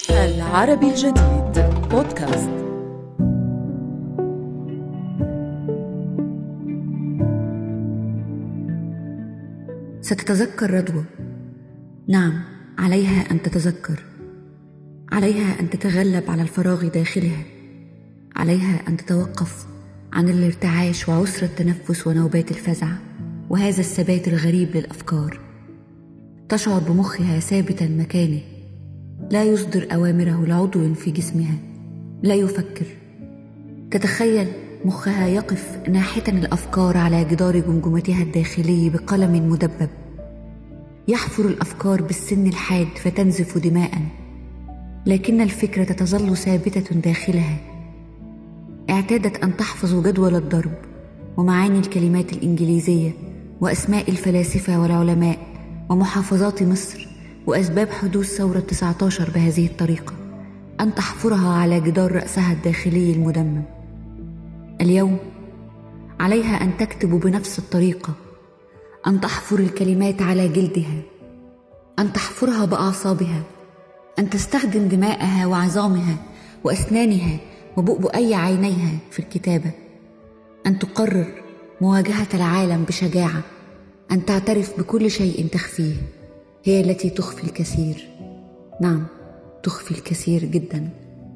العربي الجديد بودكاست ستتذكر رضوى نعم عليها ان تتذكر عليها ان تتغلب على الفراغ داخلها عليها ان تتوقف عن الارتعاش وعسر التنفس ونوبات الفزع وهذا الثبات الغريب للافكار تشعر بمخها ثابتا مكانه لا يصدر اوامره لعضو في جسمها لا يفكر تتخيل مخها يقف ناحتا الافكار على جدار جمجمتها الداخلي بقلم مدبب يحفر الافكار بالسن الحاد فتنزف دماء لكن الفكره تظل ثابته داخلها اعتادت ان تحفظ جدول الضرب ومعاني الكلمات الانجليزيه واسماء الفلاسفه والعلماء ومحافظات مصر واسباب حدوث ثوره 19 بهذه الطريقه ان تحفرها على جدار راسها الداخلي المدمم اليوم عليها ان تكتب بنفس الطريقه ان تحفر الكلمات على جلدها ان تحفرها باعصابها ان تستخدم دماءها وعظامها واسنانها وبؤبؤي عينيها في الكتابه ان تقرر مواجهه العالم بشجاعه ان تعترف بكل شيء تخفيه هي التي تخفي الكثير نعم تخفي الكثير جدا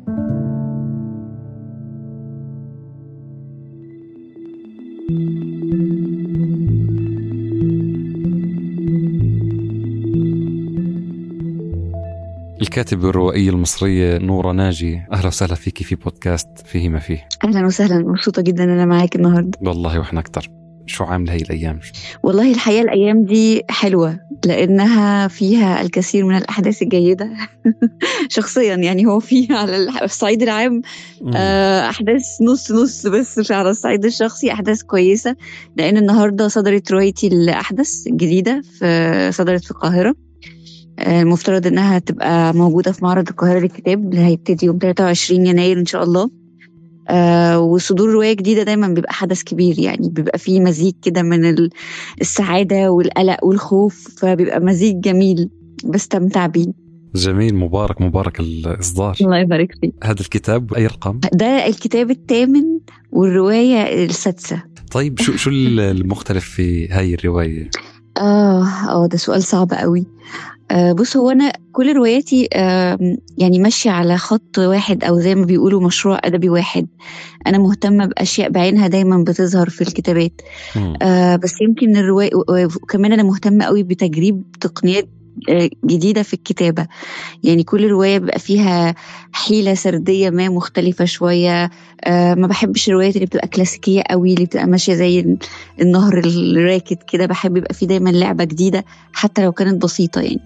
الكاتبة الروائية المصرية نورة ناجي أهلا وسهلا فيكي في بودكاست فيه ما فيه اهلا وسهلا مبسوطه جدا ان انا معاك النهارده والله وإحنا أكتر شو عاملة هي الأيام والله الحقيقه الايام دي حلوه لانها فيها الكثير من الاحداث الجيده شخصيا يعني هو فيها على الح- الصعيد العام آه، احداث نص نص بس على الصعيد الشخصي احداث كويسه لان النهارده صدرت روايتي الاحدث الجديده في صدرت في القاهره آه، المفترض انها تبقى موجوده في معرض القاهره للكتاب اللي هيبتدي يوم 23 يناير ان شاء الله آه وصدور روايه جديده دايما بيبقى حدث كبير يعني بيبقى فيه مزيج كده من ال- السعاده والقلق والخوف فبيبقى مزيج جميل بستمتع بيه جميل مبارك مبارك الإصدار الله يبارك فيك هذا الكتاب أي رقم ده الكتاب الثامن والروايه السادسه طيب شو شو المختلف في هاي الرواية اه اه ده سؤال صعب قوي آه بص هو انا كل رواياتي آه يعني ماشيه على خط واحد او زي ما بيقولوا مشروع ادبي واحد انا مهتمه باشياء بعينها دايما بتظهر في الكتابات مم. آه بس يمكن الرواية وكمان أنا مهتمة قوي بتجريب تقنيات آه، جديدة في الكتابة يعني كل رواية بيبقى فيها حيلة سردية ما مختلفة شوية آه ما بحبش الروايات اللي بتبقى كلاسيكية قوي اللي بتبقى ماشية زي ال- النهر الراكد كده بحب يبقى فيه دايما لعبة جديدة حتى لو كانت بسيطة يعني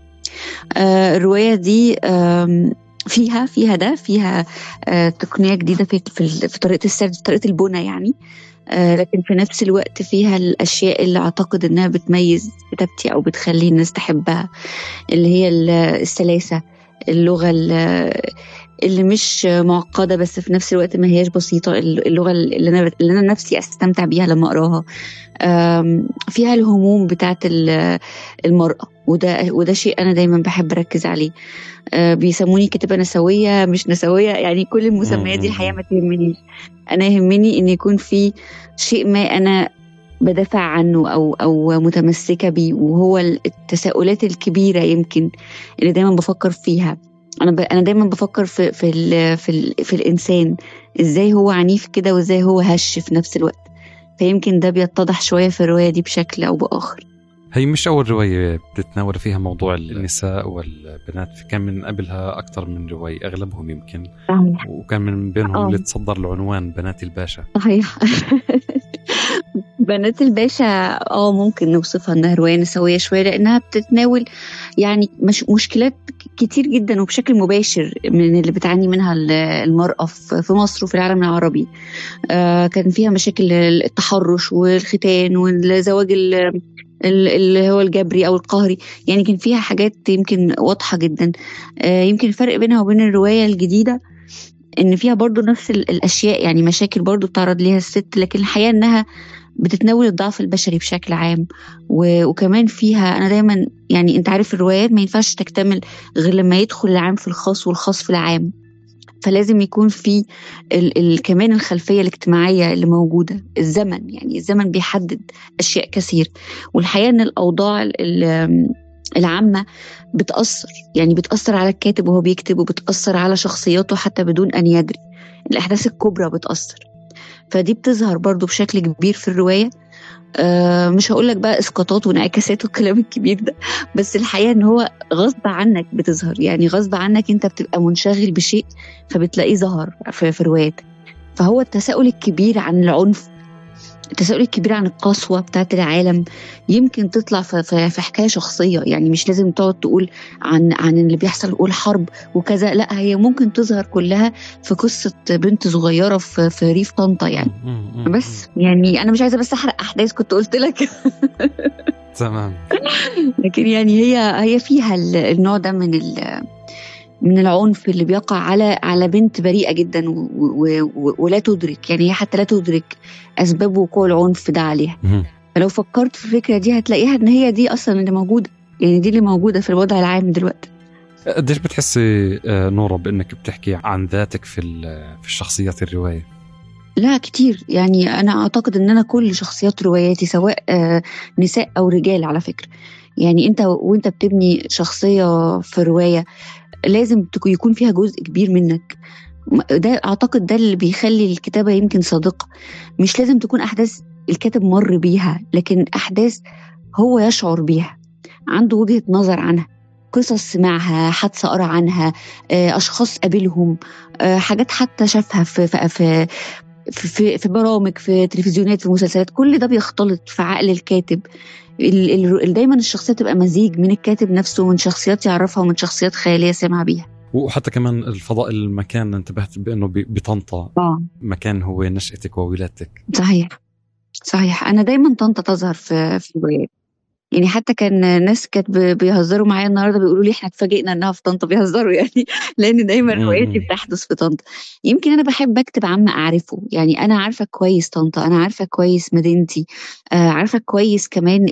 آه الرواية دي آم، فيها فيها ده فيها آه تقنية جديدة في في, في طريقة السرد في طريقة البنى يعني آه، لكن في نفس الوقت فيها الأشياء اللي أعتقد إنها بتميز كتابتي أو بتخلي الناس تحبها اللي هي ال- السلاسة اللغة ال- اللي مش معقدة بس في نفس الوقت ما هياش بسيطة اللغة اللي أنا اللي أنا نفسي أستمتع بيها لما أقراها آم، فيها الهموم بتاعت ال- المرأة وده وده شيء أنا دايما بحب أركز عليه آه، بيسموني كاتبة نسوية مش نسوية يعني كل المسميات دي الحقيقة ما تهمنيش أنا يهمني إن يكون في شيء ما أنا بدافع عنه أو أو متمسكة بيه وهو التساؤلات الكبيرة يمكن اللي دايما بفكر فيها أنا ب... أنا دايما بفكر في في ال... في, ال... في الإنسان إزاي هو عنيف كده وإزاي هو هش في نفس الوقت فيمكن ده بيتضح شوية في الرواية دي بشكل أو بآخر هي مش أول رواية بتتناول فيها موضوع النساء والبنات في كان من قبلها أكثر من رواية أغلبهم يمكن صحيح وكان من بينهم آه. اللي تصدر العنوان بنات الباشا صحيح بنات الباشا اه ممكن نوصفها انها روايه نسويه شويه لانها بتتناول يعني مش مشكلات كتير جدا وبشكل مباشر من اللي بتعاني منها ال- المراه في في مصر وفي العالم العربي آه كان فيها مشاكل التحرش والختان والزواج ال- ال- اللي هو الجبري او القهري يعني كان فيها حاجات يمكن واضحه جدا آه يمكن الفرق بينها وبين الروايه الجديده ان فيها برضو نفس ال- الاشياء يعني مشاكل برضو بتعرض ليها الست لكن الحقيقه انها بتتناول الضعف البشري بشكل عام و... وكمان فيها انا دايما يعني انت عارف الروايات ما ينفعش تكتمل غير لما يدخل العام في الخاص والخاص في العام فلازم يكون في ال ال كمان الخلفية الاجتماعية اللي موجودة الزمن يعني الزمن بيحدد أشياء كثير والحقيقة أن الأوضاع العامة بتأثر يعني بتأثر على الكاتب وهو بيكتب وبتأثر على شخصياته حتى بدون أن يدري الأحداث الكبرى بتأثر فدي بتظهر برضو بشكل كبير في الرواية آه مش هقول لك بقى اسقاطات وانعكاسات والكلام الكبير ده بس الحقيقه ان هو غصب عنك بتظهر يعني غصب عنك انت بتبقى منشغل بشيء فبتلاقيه ظهر في, في رواياتك فهو التساؤل الكبير عن العنف التساؤل الكبير عن القسوة بتاعت العالم يمكن تطلع في حكاية شخصية يعني مش لازم تقعد تقول عن عن اللي بيحصل قول حرب وكذا لا هي ممكن تظهر كلها في قصة بنت صغيرة في, في ريف طنطا يعني بس يعني أنا مش عايزة بس أحرق أحداث كنت قلت لك تمام لكن يعني هي هي فيها النوع ده من من العنف اللي بيقع على على بنت بريئه جدا و و ولا تدرك يعني هي حتى لا تدرك اسباب وقوع العنف ده عليها فلو فكرت في الفكره دي هتلاقيها ان هي دي اصلا اللي موجوده يعني دي اللي موجوده في الوضع العام دلوقتي قديش بتحسي آه، نورة بانك بتحكي عن ذاتك في في الشخصيات الروايه لا كتير يعني انا اعتقد ان انا كل شخصيات رواياتي سواء آه، نساء او رجال على فكره يعني انت وانت بتبني شخصيه في روايه لازم يكون فيها جزء كبير منك ده اعتقد ده اللي بيخلي الكتابه يمكن صادقه مش لازم تكون احداث الكاتب مر بيها لكن احداث هو يشعر بيها عنده وجهه نظر عنها قصص سمعها حادثه قرا عنها آه، اشخاص قابلهم آه، حاجات حتى شافها في في في في, في برامج في تلفزيونات في مسلسلات كل ده بيختلط في عقل الكاتب دايما الشخصيه تبقى مزيج من الكاتب نفسه ومن شخصيات يعرفها ومن شخصيات خياليه سمع بيها وحتى كمان الفضاء المكان انتبهت بانه بطنطا آه. مكان هو نشأتك وولادتك صحيح صحيح انا دايما طنطا تظهر في في الروايات يعني حتى كان ناس كانت بيهزروا معايا النهارده بيقولوا لي احنا اتفاجئنا انها في طنطا بيهزروا يعني لان دايما رواياتي بتحدث في طنطا يمكن انا بحب اكتب عما اعرفه يعني انا عارفه كويس طنطا انا عارفه كويس مدينتي آه عارفه كويس كمان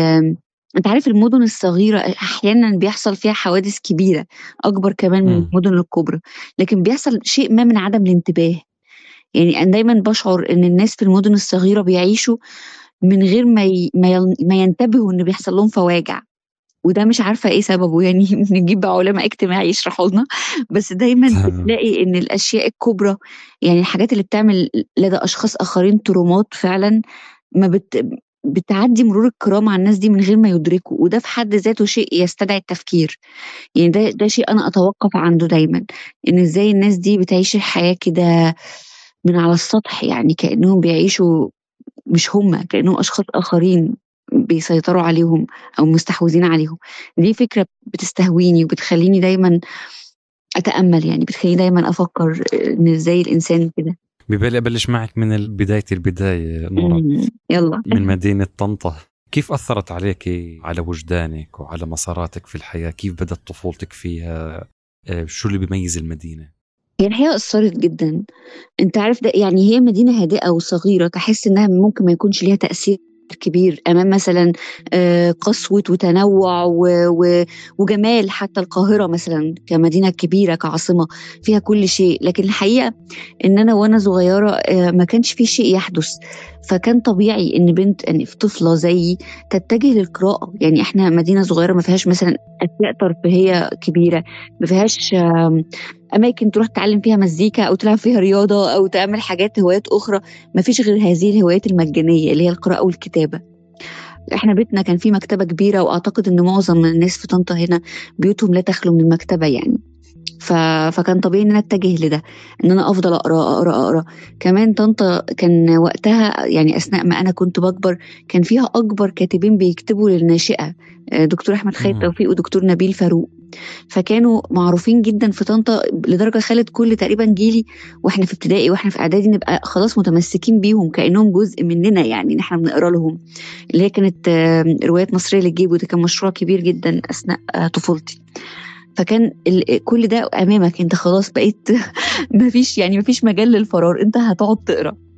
انت عارف المدن الصغيره احيانا بيحصل فيها حوادث كبيره اكبر كمان من المدن الكبرى لكن بيحصل شيء ما من عدم الانتباه يعني انا دايما بشعر ان الناس في المدن الصغيره بيعيشوا من غير ما ي... ما ينتبهوا ان بيحصل لهم فواجع وده مش عارفه ايه سببه يعني نجيب علماء اجتماعي يشرحوا لنا بس دايما بتلاقي ان الاشياء الكبرى يعني الحاجات اللي بتعمل لدى اشخاص اخرين ترومات فعلا ما بت بتعدي مرور الكرام على الناس دي من غير ما يدركوا وده في حد ذاته شيء يستدعي التفكير يعني ده ده شيء انا اتوقف عنده دايما ان ازاي الناس دي بتعيش الحياه كده من على السطح يعني كانهم بيعيشوا مش هم كانهم اشخاص اخرين بيسيطروا عليهم او مستحوذين عليهم دي فكره بتستهويني وبتخليني دايما اتامل يعني بتخليني دايما افكر ان ازاي الانسان كده ببالي ابلش معك من بدايه البدايه نورا يلا من مدينه طنطا كيف اثرت عليك على وجدانك وعلى مساراتك في الحياه كيف بدات طفولتك فيها آه، شو اللي بيميز المدينه هي الحقيقة أثّرت جدًا، أنت عارف ده يعني هي مدينة هادئة وصغيرة تحس إنها ممكن ما يكونش ليها تأثير كبير أمام مثلًا آه، قسوة وتنوُّع و و وجمال حتى القاهرة مثلًا كمدينة كبيرة كعاصمة فيها كل شيء، لكن الحقيقة إن أنا وأنا صغيرة آه، ما كانش في شيء يحدث، فكان طبيعي إن بنت يعني طفلة زيي تتجه للقراءة، يعني إحنا مدينة صغيرة ما فيهاش مثلًا أشياء ترفيهية كبيرة، ما فيهاش اماكن تروح تتعلم فيها مزيكا او تلعب فيها رياضه او تعمل حاجات هوايات اخرى ما فيش غير هذه الهوايات المجانيه اللي هي القراءه والكتابه احنا بيتنا كان في مكتبه كبيره واعتقد ان معظم الناس في طنطا هنا بيوتهم لا تخلو من المكتبه يعني ف... فكان طبيعي ان انا اتجه لده ان انا افضل اقرا اقرا اقرا كمان طنطا كان وقتها يعني اثناء ما انا كنت بكبر كان فيها اكبر كاتبين بيكتبوا للناشئه دكتور احمد خالد توفيق ودكتور نبيل فاروق فكانوا معروفين جدا في طنطا لدرجه خلت كل تقريبا جيلي واحنا في ابتدائي واحنا في اعدادي نبقى خلاص متمسكين بيهم كانهم جزء مننا يعني ان احنا بنقرا لهم اللي هي كانت روايات مصريه للجيب وده كان مشروع كبير جدا اثناء آه، طفولتي فكان كل ده امامك انت خلاص بقيت مفيش يعني مفيش مجال للفرار انت هتقعد تقرا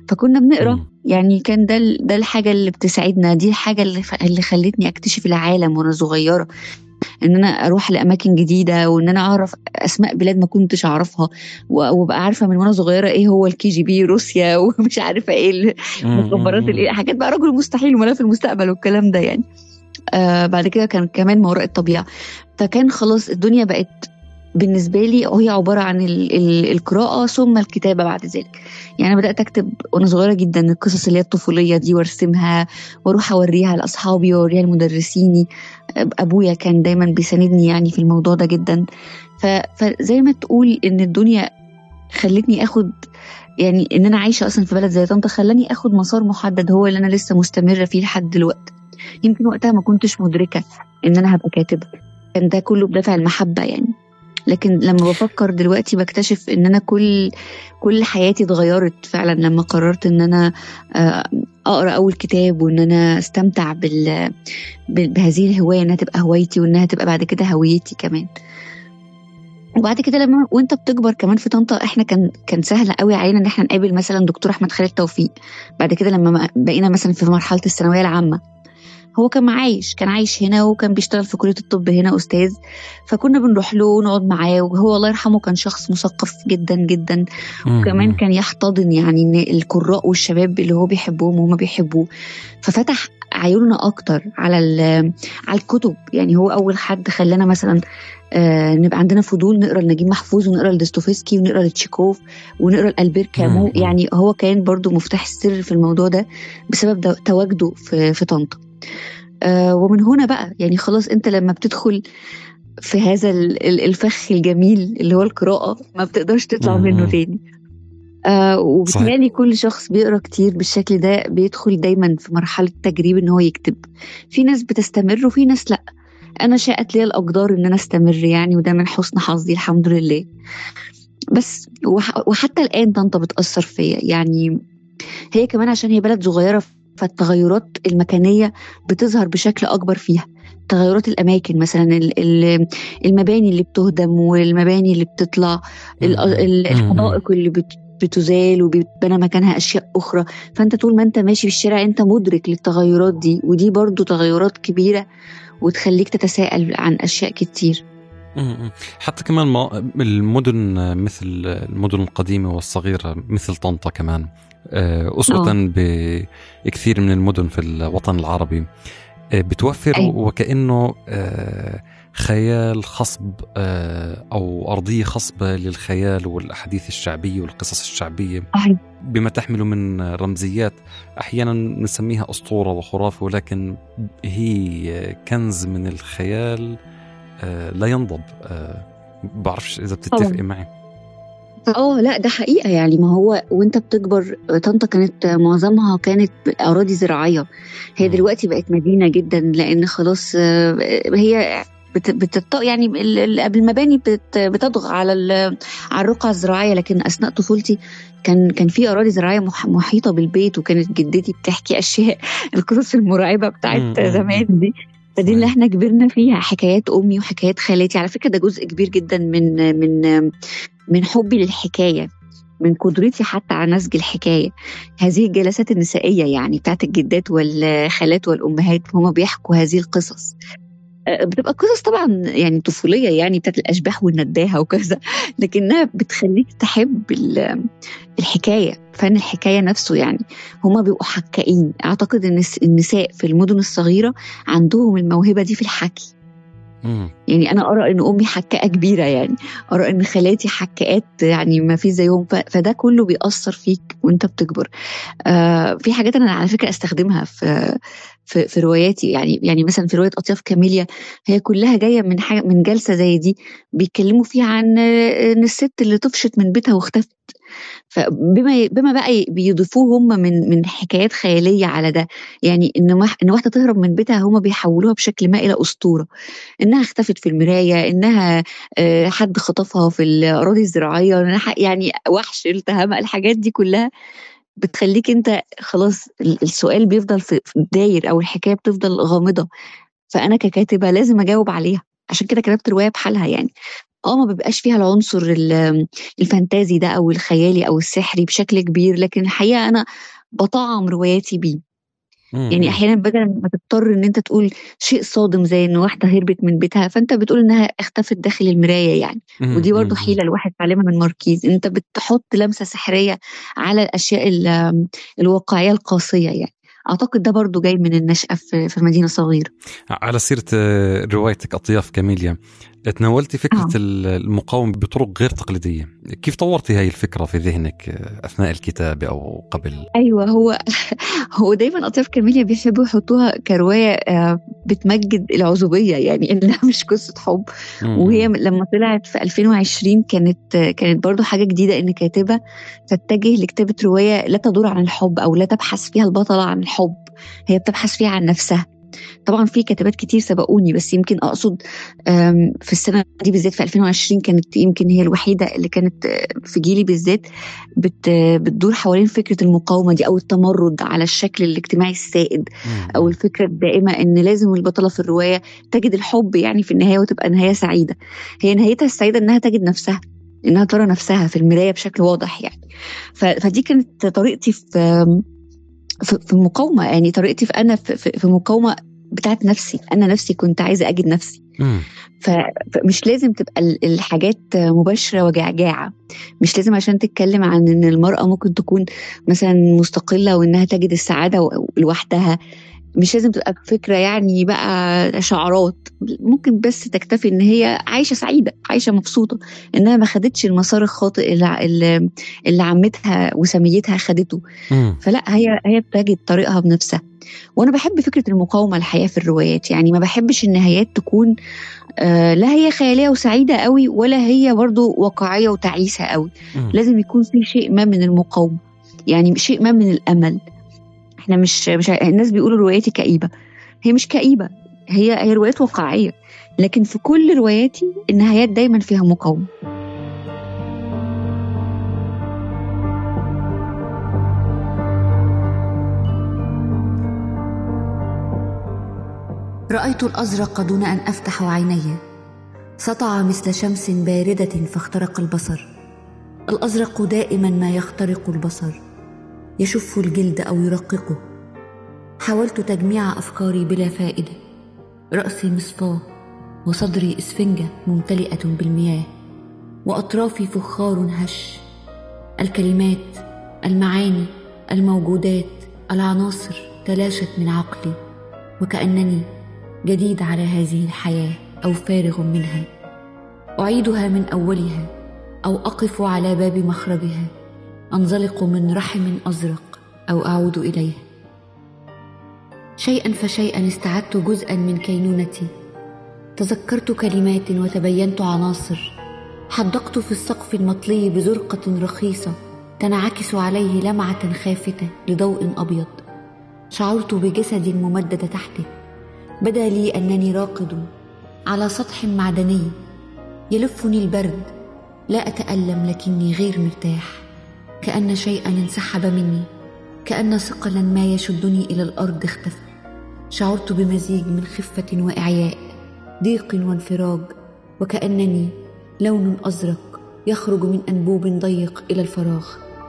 فكنا بنقرا مم. يعني كان ده ال- ده الحاجه اللي بتساعدنا دي الحاجه اللي ف- اللي خلتني اكتشف العالم وانا صغيره ان انا اروح لاماكن جديده وان انا اعرف اسماء بلاد ما كنتش اعرفها و- وابقى عارفه من وانا صغيره ايه هو الكي جي بي روسيا ومش عارفه ايه المخابرات الايه حاجات بقى رجل مستحيل وملف المستقبل والكلام ده يعني آه بعد كده كان كمان ما وراء الطبيعه فكان خلاص الدنيا بقت بالنسبه لي هي عباره عن ال ال القراءه ثم الكتابه بعد ذلك يعني انا بدات اكتب وانا صغيره جدا القصص اللي هي الطفوليه دي وارسمها واروح اوريها لاصحابي واوريها لمدرسيني ابويا كان دايما بيساندني يعني في الموضوع ده جدا ف- فزي ما تقول ان الدنيا خلتني اخد يعني ان انا عايشه اصلا في بلد زي طنطا خلاني اخد مسار محدد هو اللي انا لسه مستمره فيه لحد دلوقتي يمكن وقتها ما كنتش مدركه ان انا هبقى كاتبه كان ده كله بدافع المحبه يعني لكن لما بفكر دلوقتي بكتشف ان انا كل كل حياتي اتغيرت فعلا لما قررت ان انا آه، اقرا اول كتاب وان انا استمتع بال ب- بهذه الهوايه انها تبقى هوايتي وانها تبقى بعد كده هويتي كمان وبعد كده لما وانت بتكبر كمان في طنطا احنا كان كان سهل قوي علينا ان احنا نقابل مثلا دكتور احمد خالد توفيق بعد كده لما بقينا مثلا في مرحله الثانويه العامه هو كان عايش كان عايش هنا وكان بيشتغل في كليه الطب هنا استاذ فكنا بنروح له ونقعد معاه وهو الله يرحمه كان شخص مثقف جدا جدا وكمان كان يحتضن يعني ان القراء والشباب اللي هو بيحبهم وهم بيحبوه ففتح عيوننا اكتر على ال- على الكتب يعني هو اول حد خلانا مثلا آه نبقى عندنا فضول نقرا لنجيب محفوظ ونقرا لدوستويفسكي ونقرا لتشيكوف ونقرا لالبير كامو مم. يعني هو كان برضو مفتاح السر في الموضوع ده بسبب ده- تواجده في في طنطا آه ومن هنا بقى يعني خلاص انت لما بتدخل في هذا ال- ال- الفخ الجميل اللي هو القراءة ما بتقدرش تطلع مم. منه تاني آه وبالتالي كل شخص بيقرا كتير بالشكل ده بيدخل دايما في مرحلة تجريب ان هو يكتب في ناس بتستمر وفي ناس لا انا شاءت لي الاقدار ان انا استمر يعني وده من حسن حظي الحمد لله بس وح- وحتى الان طنطا بتاثر فيا يعني هي كمان عشان هي بلد صغيره فالتغيرات المكانيه بتظهر بشكل اكبر فيها تغيرات الاماكن مثلا ال- ال- المباني اللي بتهدم والمباني اللي بتطلع ال- ال- مم. الحدائق اللي بت- بتزال وبيتبنى مكانها اشياء اخرى فانت طول ما انت ماشي في الشارع انت مدرك للتغيرات دي ودي برضو تغيرات كبيره وتخليك تتساءل عن اشياء كتير مم. حتى كمان ما- المدن مثل المدن القديمة والصغيرة مثل طنطا كمان آه، أسوة بكثير من المدن في الوطن العربي آه، بتوفر أيوة. وكأنه آه، خيال خصب آه، أو أرضية خصبة للخيال والأحاديث الشعبية والقصص الشعبية صحيح. بما تحمل من رمزيات أحيانا نسميها أسطورة وخرافة ولكن هي كنز من الخيال آه، لا ينضب آه، بعرفش إذا بتتفقي طبعاً. معي اه لا ده حقيقه يعني ما هو وانت بتكبر طنطا كانت معظمها كانت اراضي زراعيه هي مم. دلوقتي بقت مدينه جدا لان خلاص آه، هي بت بتط... يعني ال- ال- قبل المباني بت... بتطغى على ال... على الرقعه الزراعيه لكن اثناء طفولتي كان كان في اراضي زراعيه مح... محيطه بالبيت وكانت جدتي بتحكي اشياء القصص المرعبه مم، بتاعت مم، زمان دي فدي اللي صحيح. احنا كبرنا فيها حكايات امي وحكايات خالاتي على فكره ده جزء كبير جدا من من من حبي للحكايه من قدرتي حتى على نسج الحكايه هذه الجلسات النسائيه يعني بتاعت الجدات والخالات والامهات هما بيحكوا هذه القصص آه، بتبقى قصص طبعا يعني طفوليه يعني بتاعت الاشباح والنداهه وكذا لكنها بتخليك تحب ال- الحكايه فن الحكايه نفسه يعني هما بيبقوا حكائين اعتقد ان الس- النساء في المدن الصغيره عندهم الموهبه دي في الحكي مم. يعني انا ارى ان امي حكاءه كبيره يعني ارى ان خالاتي حكاءات يعني ما في زيهم ف- فده كله بيأثر فيك وانت بتكبر آه في حاجات انا على فكره استخدمها في في, في رواياتي يعني يعني مثلا في روايه اطياف كاميليا هي كلها جايه من حاجه من جلسه زي دي بيتكلموا فيها عن آه، ان الست اللي طفشت من بيتها واختفت فبما بما بقى بيضيفوه هم من من حكايات خياليه على ده يعني ان واح- ان واحده تهرب من بيتها هم بيحولوها بشكل ما الى اسطوره انها اختفت في المرايه انها آه، حد خطفها في الاراضي الزراعيه إنها ح- يعني وحش التهمها الحاجات دي كلها بتخليك انت خلاص ال- السؤال بيفضل في في داير او الحكايه بتفضل غامضه فانا ككاتبه لازم اجاوب عليها عشان كده كتبت روايه بحالها يعني اه ما بيبقاش فيها العنصر ال- الفانتازي ده او الخيالي او السحري بشكل كبير لكن الحقيقه انا بطعم رواياتي بيه يعني مم. احيانا بدل ما تضطر ان انت تقول شيء صادم زي ان واحده هربت من بيتها فانت بتقول انها اختفت داخل المرايه يعني مم. ودي برضه مم. حيله الواحد اتعلمها من ماركيز انت بتحط لمسه سحريه على الاشياء ال- الواقعيه القاسيه يعني اعتقد ده برضه جاي من النشأة في في مدينه صغيره على سيرة آه، روايتك أطياف كاميليا تناولتي فكرة آه. المقاومة بطرق غير تقليدية كيف طورتي هاي الفكرة في ذهنك آه، أثناء الكتابة أو قبل ايوه هو هو دايما اطياف كاميليا بيحبوا يحطوها كروايه آه، بتمجد العزوبيه يعني انها مش قصه حب مم. وهي لما طلعت في 2020 كانت كانت برضو حاجة جديدة إن كاتبة تتجه لكتابة رواية لا تدور عن الحب أو لا تبحث فيها البطلة عن الحب هي بتبحث فيها عن نفسها طبعا في كاتبات كتير سبقوني بس يمكن اقصد آم، في السنه دي بالذات في 2020 كانت يمكن هي الوحيده اللي كانت آه، في جيلي بالذات بت بتدور حوالين فكره المقاومه دي او التمرد على الشكل الاجتماعي السائد مم. او الفكره الدائمه ان لازم البطله في الروايه تجد الحب يعني في النهايه وتبقى نهايه سعيده هي نهايتها السعيده انها تجد نفسها انها ترى نفسها في المرايه بشكل واضح يعني ف- فدي كانت طريقتي في في في المقاومه يعني طريقتي في انا في, في في مقاومه بتاعت نفسي انا نفسي كنت عايزه اجد نفسي مم. ف- فمش لازم تبقى ال- الحاجات مباشره وجعجاعه مش لازم عشان تتكلم عن ان المراه ممكن تكون مثلا مستقله وانها تجد السعاده و- لوحدها مش لازم تبقى فكره يعني بقى شعارات ممكن بس تكتفي ان هي عايشه سعيده عايشه مبسوطه انها ما خدتش المسار الخاطئ اللي, اللي, اللي عمتها وسميتها خدته مم. فلا هي هي بتجد طريقها بنفسها وانا بحب فكره المقاومه الحقيقه في الروايات يعني ما بحبش النهايات تكون آه لا هي خياليه وسعيده قوي ولا هي برضو واقعيه وتعيسه قوي مم. لازم يكون في شيء ما من المقاومه يعني شيء ما من الامل احنا مش مش الناس بيقولوا رواياتي كئيبه هي مش كئيبه هي هي روايات واقعيه لكن في كل رواياتي النهايات دايما فيها مقاومه رأيت الأزرق دون أن أفتح عيني سطع مثل شمس باردة فاخترق البصر الأزرق دائما ما يخترق البصر يشف الجلد أو يرققه حاولت تجميع أفكاري بلا فائدة رأسي مصفاة وصدري إسفنجة ممتلئة بالمياه وأطرافي فخار هش الكلمات المعاني الموجودات العناصر تلاشت من عقلي وكأنني جديد على هذه الحياة أو فارغ منها أعيدها من أولها أو أقف على باب مخرجها أنزلق من رحم أزرق أو أعود إليه شيئا فشيئا استعدت جزءا من كينونتي تذكرت كلمات وتبينت عناصر حدقت في السقف المطلي بزرقة رخيصة تنعكس عليه لمعة خافتة لضوء أبيض شعرت بجسدي الممدد تحته بدا لي انني راقد على سطح معدني يلفني البرد لا اتالم لكني غير مرتاح كان شيئا انسحب مني كان ثقلا ما يشدني الى الارض اختفى شعرت بمزيج من خفه واعياء ضيق وانفراج وكانني لون ازرق يخرج من انبوب ضيق الى الفراغ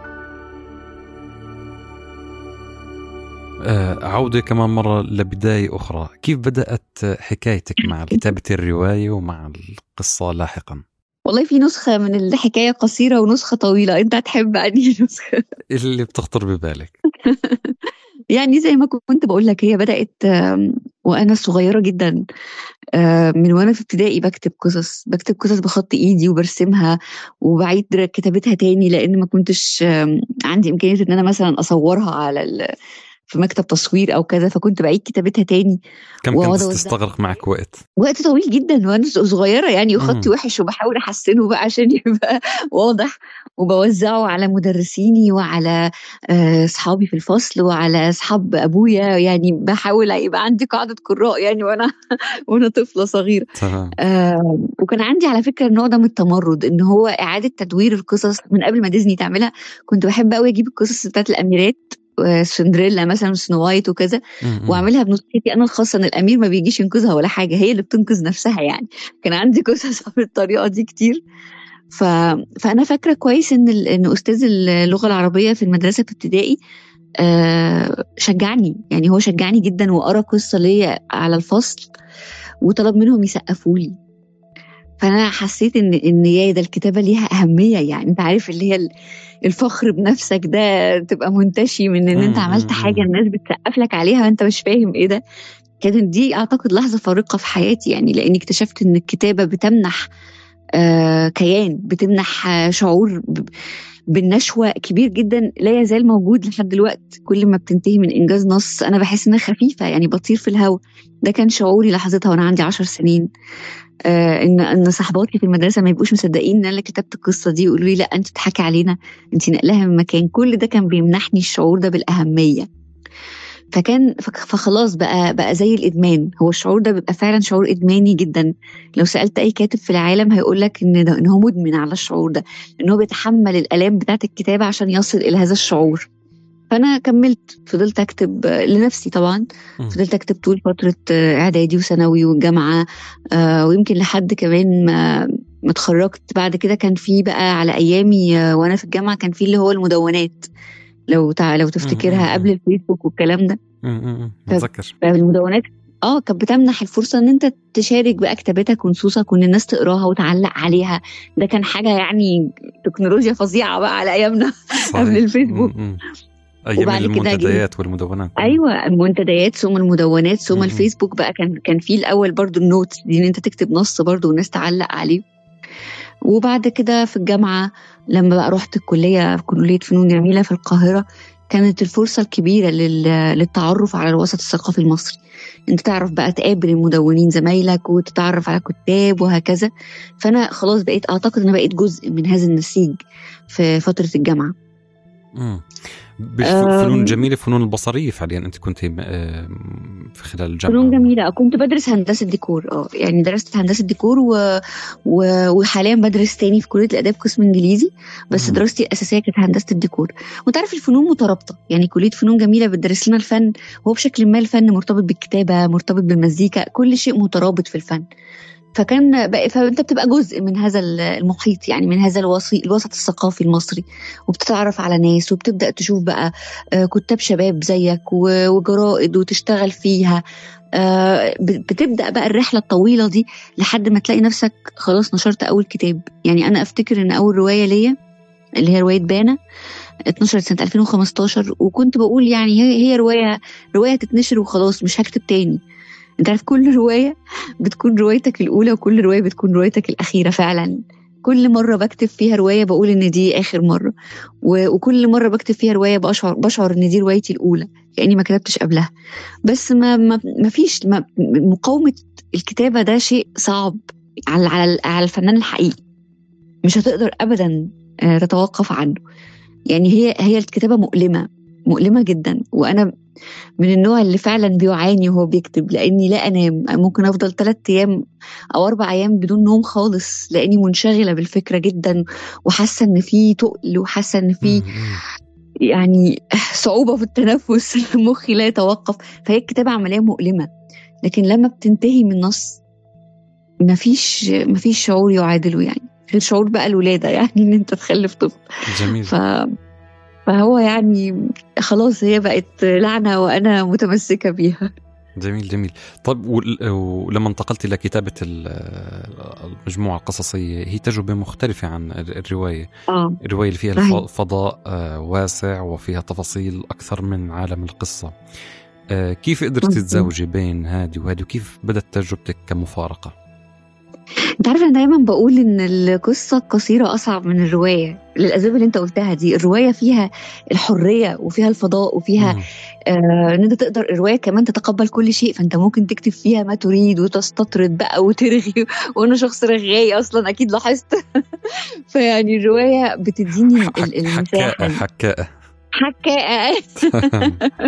آه، عودة كمان مرة لبداية أخرى كيف بدأت حكايتك مع كتابة الرواية ومع القصة لاحقا والله في نسخة من الحكاية قصيرة ونسخة طويلة انت هتحب انهي نسخة اللي بتخطر ببالك يعني زي ما كنت بقول لك هي بدأت آم، وانا صغيرة جدا آم، من وانا في ابتدائي بكتب قصص بكتب قصص بخط ايدي وبرسمها وبعيد كتابتها تاني لان ما كنتش آم، عندي امكانية ان انا مثلا اصورها على ال... في مكتب تصوير او كذا فكنت بعيد كتابتها تاني كم وأقعد كانت أوزعها. تستغرق معك وقت وقت طويل جدا وانا صغيره يعني وخطي مم. وحش وبحاول احسنه بقى عشان يبقى واضح وبوزعه على مدرسيني وعلى آه، اصحابي في الفصل وعلى اصحاب ابويا يعني بحاول يبقى عندي قاعده قراء يعني وانا وانا طفله صغيره تمام آه وكان عندي على فكره النوع ده من التمرد ان هو اعاده تدوير القصص من قبل ما ديزني تعملها كنت بحب قوي اجيب القصص بتاعت الاميرات آه، سندريلا مثلا سنو وايت وكذا مم. واعملها بنسختي انا الخاصه ان الامير ما بيجيش ينقذها ولا حاجه هي اللي بتنقذ نفسها يعني كان عندي قصص بالطريقه دي كتير ف... فانا فاكره كويس ان ال... ان استاذ اللغه العربيه في المدرسه في ابتدائي آه شجعني يعني هو شجعني جدا وقرا قصه ليا على الفصل وطلب منهم يسقفوا لي فانا حسيت ان ان يا ده الكتابه ليها اهميه يعني انت عارف اللي هي ال- الفخر بنفسك ده تبقى منتشي من ان انت مم، عملت مم، حاجه مم. الناس بتسقف لك عليها وانت مش فاهم ايه ده كانت دي اعتقد لحظه فارقه في حياتي يعني لاني اكتشفت ان الكتابه بتمنح آه كيان بتمنح آه شعور ب- بالنشوة كبير جدا لا يزال موجود لحد دلوقتي كل ما بتنتهي من إنجاز نص أنا بحس إنها خفيفة يعني بطير في الهواء ده كان شعوري لحظتها وأنا عندي عشر سنين آه ان ان صحباتي في المدرسه ما يبقوش مصدقين ان انا اللي كتبت القصه دي يقولوا لي لا انت بتضحكي علينا انت نقلها من مكان كل ده كان بيمنحني الشعور ده بالاهميه فكان فك- فخلاص بقى بقى زي الادمان هو الشعور ده بيبقى فعلا شعور ادماني جدا لو سالت اي كاتب في العالم هيقول لك ان ده ان هو مدمن على الشعور ده ان هو بيتحمل الالام بتاعه الكتابه عشان يصل الى هذا الشعور فانا كملت فضلت اكتب آه، لنفسي طبعا مم. فضلت اكتب طول فتره آه، اعدادي وثانوي والجامعه آه، ويمكن لحد كمان ما ما اتخرجت بعد كده كان في بقى على ايامي آه، وانا في الجامعه كان في اللي هو المدونات لو تع... لو مم. تفتكرها قبل الفيسبوك والكلام ده مم. مم. طب- متذكر فالمدونات اه كانت بتمنح الفرصه ان انت تشارك بقى كتاباتك ونصوصك وان الناس تقراها وتعلق عليها ده كان حاجه يعني تكنولوجيا فظيعه بقى على ايامنا قبل الفيسبوك. مم. مم. ايام وبعد كده المنتديات والمدونات ايوه المنتديات ثم المدونات ثم مم. الفيسبوك بقى كان كان في الاول برضو النوتس دي ان انت تكتب نص برضو والناس تعلق عليه وبعد كده في الجامعه لما بقى رحت الكليه في كليه فنون جميله في القاهره كانت الفرصه الكبيره لل- للتعرف على الوسط الثقافي المصري انت تعرف بقى تقابل المدونين زمايلك وتتعرف على كتاب وهكذا فانا خلاص بقيت اعتقد ان أنا بقيت جزء من هذا النسيج في فتره الجامعه مم. بفنون أم. جميله فنون البصريه فعليا انت كنت آه، في خلال الجامعه فنون جميلة كنت بدرس هندسة ديكور اه يعني درست هندسة ديكور و... و... وحاليا بدرس تاني في كلية الآداب قسم إنجليزي بس مم. دراستي الأساسية كانت هندسة الديكور وأنت عارف الفنون مترابطة يعني كلية فنون جميلة بتدرس لنا الفن وهو بشكل ما الفن مرتبط بالكتابة مرتبط بالمزيكا كل شيء مترابط في الفن فكان بقى فانت بتبقى جزء من هذا المحيط يعني من هذا الوسط الوسط الثقافي المصري وبتتعرف على ناس وبتبدا تشوف بقى آه، كتاب شباب زيك و- وجرائد وتشتغل فيها آه، ب- بتبدا بقى الرحله الطويله دي لحد ما تلاقي نفسك خلاص نشرت اول كتاب يعني انا افتكر ان اول روايه ليا اللي هي روايه بانا اتنشرت سنه 2015 وكنت بقول يعني هي هي روايه روايه تتنشر وخلاص مش هكتب تاني انت عارف كل روايه بتكون روايتك الاولى وكل روايه بتكون روايتك الاخيره فعلا كل مرة بكتب فيها رواية بقول إن دي آخر مرة و- وكل مرة بكتب فيها رواية بشعر بشعر إن دي روايتي الأولى كأني ما كتبتش قبلها بس ما ما, ما فيش ما مقاومة الكتابة ده شيء صعب على على على الفنان الحقيقي مش هتقدر أبدا آه، تتوقف عنه يعني هي هي الكتابة مؤلمة مؤلمة جدا وأنا من النوع اللي فعلا بيعاني وهو بيكتب لاني لا انام ممكن افضل ثلاث ايام او اربع ايام بدون نوم خالص لاني منشغله بالفكره جدا وحاسه ان في تقل وحاسه ان في مم. مم. يعني صعوبه في التنفس مخي لا يتوقف فهي الكتابه عمليه مؤلمه لكن لما بتنتهي من نص مفيش مفيش شعور يعادله يعني غير شعور بقى الولاده يعني ان انت تخلف طفل جميل ف فهو يعني خلاص هي بقت لعنه وانا متمسكه بيها جميل جميل طيب وال- ولما انتقلت الى كتابه ال- المجموعه القصصيه هي تجربه مختلفه عن ال- الروايه اه الروايه اللي فيها صحيح. الف- فضاء آه، واسع وفيها تفاصيل اكثر من عالم القصه آه، كيف قدرت مظبوط. تزوجي بين هذه وهذه وكيف بدت تجربتك كمفارقه انت عارف انا دايما بقول ان القصه القصيره اصعب من الروايه للاسباب اللي انت قلتها دي الروايه فيها الحريه وفيها الفضاء وفيها مم. آه ان انت تقدر الروايه كمان تتقبل كل شيء فانت ممكن تكتب فيها ما تريد وتستطرد بقى وترغي وانا شخص رغاي اصلا اكيد لاحظت فيعني الروايه بتديني ال- حك- المساحه حكاءه حكاءه حكاءه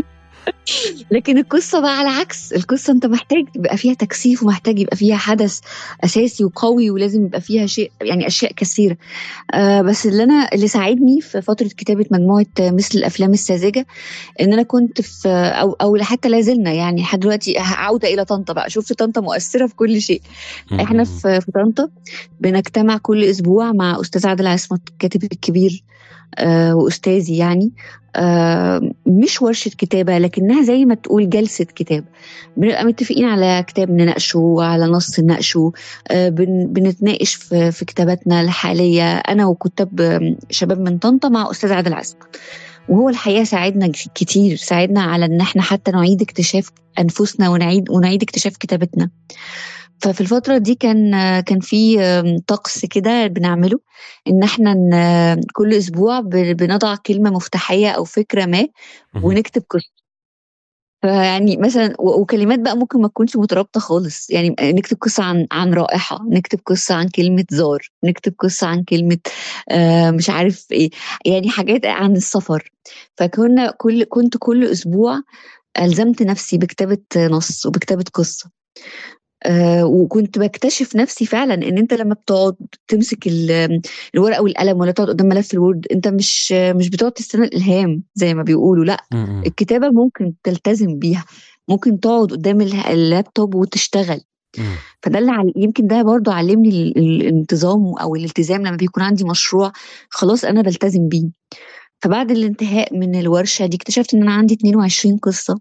لكن القصة بقى على عكس القصة انت محتاج يبقى فيها تكثيف ومحتاج يبقى فيها حدث أساسي وقوي ولازم يبقى فيها شيء يعني أشياء كثيرة آه بس اللي أنا اللي ساعدني في فترة كتابة مجموعة مثل الأفلام الساذجة إن أنا كنت في أو أو حتى لا زلنا يعني لحد دلوقتي عودة إلى طنطا بقى شفت طنطا مؤثرة في كل شيء احنا في في طنطا بنجتمع كل أسبوع مع أستاذ عادل عصمت الكاتب الكبير آه واستاذي يعني آه مش ورشه كتابه لكنها زي ما تقول جلسه كتاب بنبقى متفقين على كتاب نناقشه على نص نناقشه آه بن بنتناقش في, في كتاباتنا الحاليه انا وكتاب شباب من طنطا مع استاذ عادل عزم وهو الحقيقه ساعدنا كتير ساعدنا على ان احنا حتى نعيد اكتشاف انفسنا ونعيد ونعيد اكتشاف كتابتنا ففي الفترة دي كان كان في طقس كده بنعمله ان احنا كل اسبوع بنضع كلمة مفتاحية او فكرة ما ونكتب قصة فيعني مثلا وكلمات بقى ممكن ما تكونش مترابطه خالص يعني نكتب قصه عن عن رائحه نكتب قصه عن كلمه زار نكتب قصه عن كلمه آه مش عارف ايه يعني حاجات عن السفر فكنا كل كنت كل اسبوع الزمت نفسي بكتابه نص وبكتابه قصه آه وكنت بكتشف نفسي فعلا ان انت لما بتقعد تمسك الورقه والقلم ولا تقعد قدام ملف الوورد انت مش مش بتقعد تستنى الالهام زي ما بيقولوا لا الكتابه ممكن تلتزم بيها ممكن تقعد قدام اللابتوب وتشتغل فده اللي يمكن ده برضو علمني الانتظام او الالتزام لما بيكون عندي مشروع خلاص انا بلتزم بيه فبعد الانتهاء من الورشه دي اكتشفت ان انا عندي 22 قصه